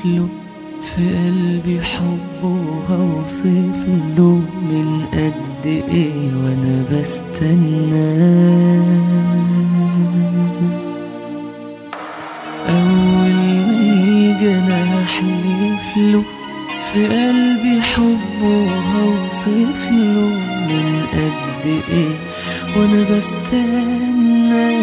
له في قلبي حبه هوصف له من قد ايه وانا بستناه أول ما يجي أنا أحلف له في قلبي حبه هوصف له من قد إيه وأنا بستنى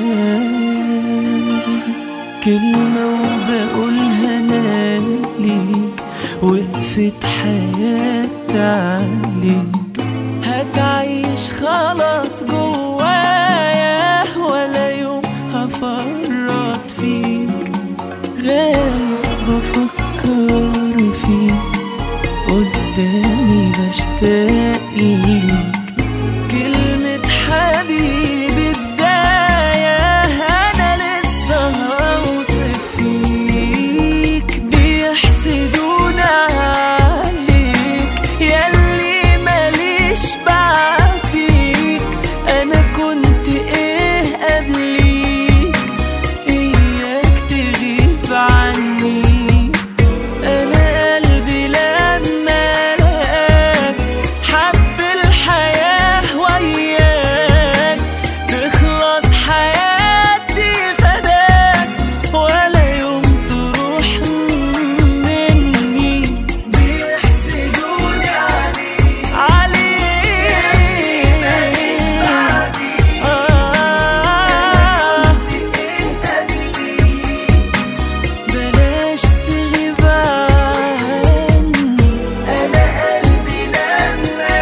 كلمة وبقولها أنا ليك وقفت حياتي عليك هتعيش خلاص جوايا ولا يوم هفرط فيك غايب بفكر فيك قدامي بشتاق ليك كلمة حبيبي بداية أنا لسه هوصف فيك بيحسدونا عليك ياللي ماليش بعديك أنا كنت إيه قبليك إياك تغيب عني أنا قلبي لما لقاك حب الحياة وياك تخلص حياتي فداك ولا يوم تروح مني بيحسدوني عليك عليك ماليش بعديك آه بلاش تغيب عني انا قلبي لما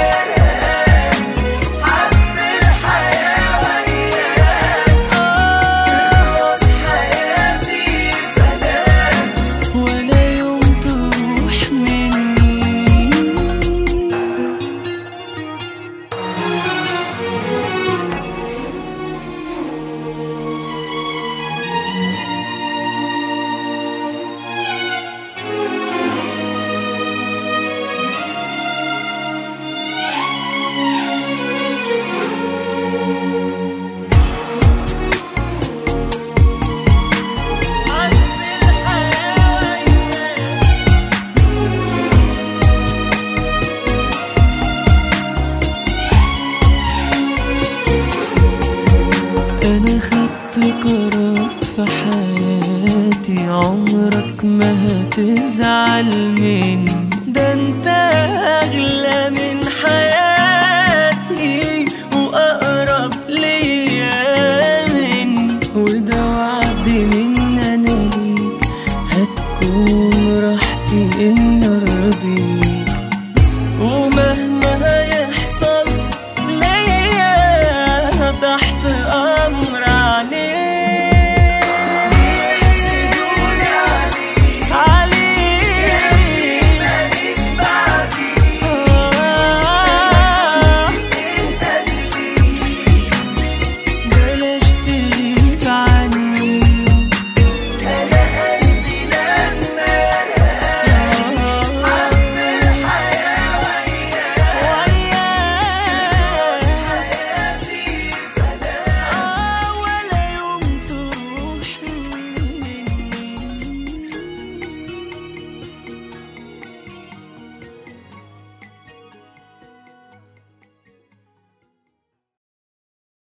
حب الحياة وياك تخلص حياتي فداك ولا يوم تروح مني أنا خدت قرار في حياتي عمرك ما هتزعل مني ده انت أغلى من حياتي وأقرب ليا مني وده وعد من أنا ليك هتكون راحتي إن